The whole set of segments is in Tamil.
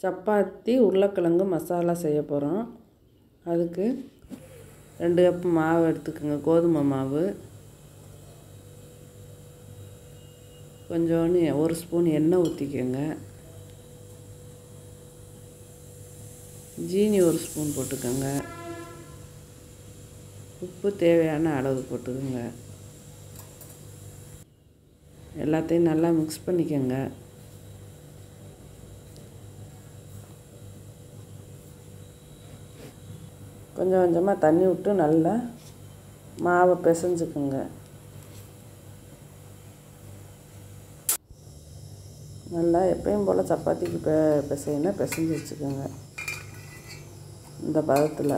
சப்பாத்தி உருளைக்கிழங்கு மசாலா செய்ய போகிறோம் அதுக்கு ரெண்டு கப் மாவு எடுத்துக்கோங்க கோதுமை மாவு கொஞ்சோண்டு ஒரு ஸ்பூன் எண்ணெய் ஊற்றிக்கோங்க ஜீனி ஒரு ஸ்பூன் போட்டுக்கோங்க உப்பு தேவையான அளவு போட்டுக்கோங்க எல்லாத்தையும் நல்லா மிக்ஸ் பண்ணிக்கோங்க கொஞ்சம் கொஞ்சமாக தண்ணி விட்டு நல்லா மாவை பிசைஞ்சுக்குங்க நல்லா எப்பயும் போல் சப்பாத்திக்கு பெ பிசைனா பிசைஞ்சு வச்சுக்கோங்க இந்த பதத்தில்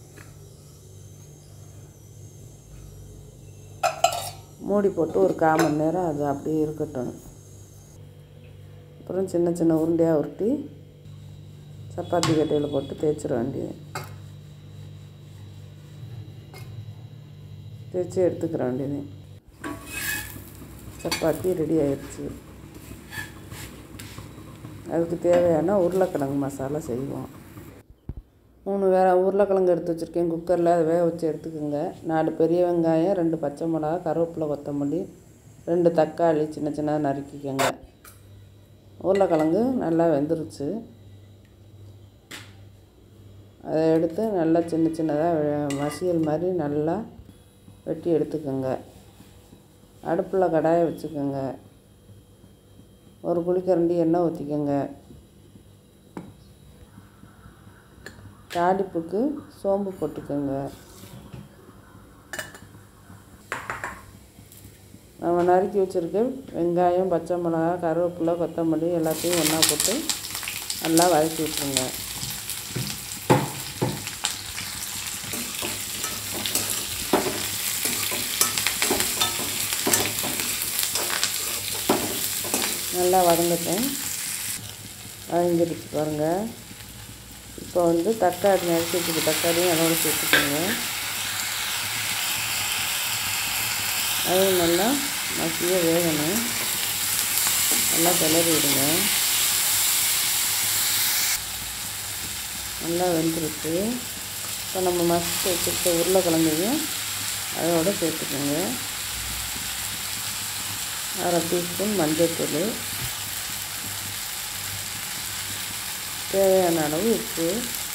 மூடி போட்டு ஒரு கால் மணி நேரம் அது அப்படியே இருக்கட்டும் அப்புறம் சின்ன சின்ன உருண்டையாக உருட்டி சப்பாத்தி கட்டையில் போட்டு தேய்ச்சிட வேண்டியது தேய்ச்சி எடுத்துக்கிற வேண்டியது சப்பாத்தி ரெடி ஆயிடுச்சு அதுக்கு தேவையான உருளைக்கிழங்கு மசாலா செய்வோம் மூணு வேற உருளைக்கிழங்கு எடுத்து வச்சுருக்கேன் குக்கரில் அதை வேக வச்சு எடுத்துக்கோங்க நாலு பெரிய வெங்காயம் ரெண்டு பச்சை மிளகா கருவேப்பிலை கொத்தமல்லி ரெண்டு தக்காளி சின்ன சின்னதாக நறுக்கிக்கோங்க உருளைக்கிழங்கு நல்லா வெந்துருச்சு அதை எடுத்து நல்லா சின்ன சின்னதாக மசியல் மாதிரி நல்லா வெட்டி எடுத்துக்கோங்க அடுப்பில் கடாயை வச்சுக்கோங்க ஒரு குழிக்கரண்டி எண்ணெய் ஊற்றிக்கோங்க தாளிப்புக்கு சோம்பு போட்டுக்கோங்க நம்ம நறுக்கி வச்சுருக்க வெங்காயம் பச்சை மிளகா கருவேப்பிலை கொத்தமல்லி எல்லாத்தையும் ஒன்றா போட்டு நல்லா வதக்கி விட்ருங்க நல்லா வதங்கட்டும் வதங்கிடுச்சு பாருங்கள் இப்போ வந்து தக்காளி நறுக்கி வச்சுக்க தக்காளியும் அதோட சேர்த்துக்கோங்க அதுவும் நல்லா மசிய வேகணும் நல்லா கிளறி விடுங்க நல்லா வெந்துருச்சு இப்போ நம்ம மசித்து வச்சுருக்க உருளைக்கிழங்கையும் அதோட சேர்த்துக்கோங்க அரை டீஸ்பூன் மஞ்சள்தூள் தேவையான அளவு உப்பு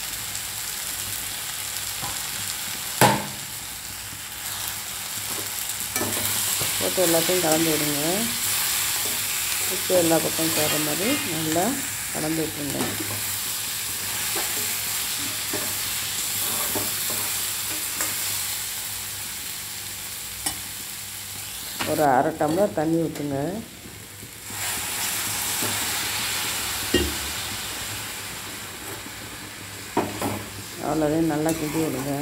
போட்டு எல்லாத்தையும் கலந்து விடுங்க உப்பு எல்லா பக்கம் சேர்கிற மாதிரி நல்லா கலந்து விட்டுருங்க ஒரு அரை டம்ளர் தண்ணி ஊற்றுங்க அவ்வளோதையும் நல்லா கிண்டி விடுங்க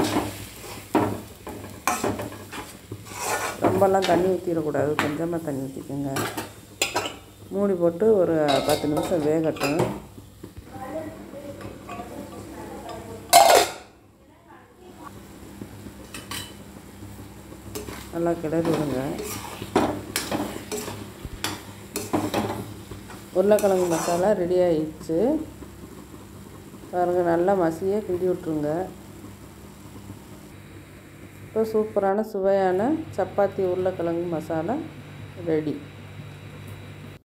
ரொம்பலாம் தண்ணி ஊற்றிடக்கூடாது கொஞ்சமாக தண்ணி ஊற்றிக்கோங்க மூடி போட்டு ஒரு பத்து நிமிஷம் வேகட்டும் நல்லா கிளறி விடுங்க உருளைக்கிழங்கு மசாலா ரெடி ஆயிடுச்சு பாருங்கள் நல்லா மசியே கிண்டி விட்ருங்க இப்போ சூப்பரான சுவையான சப்பாத்தி உருளைக்கிழங்கு மசாலா ரெடி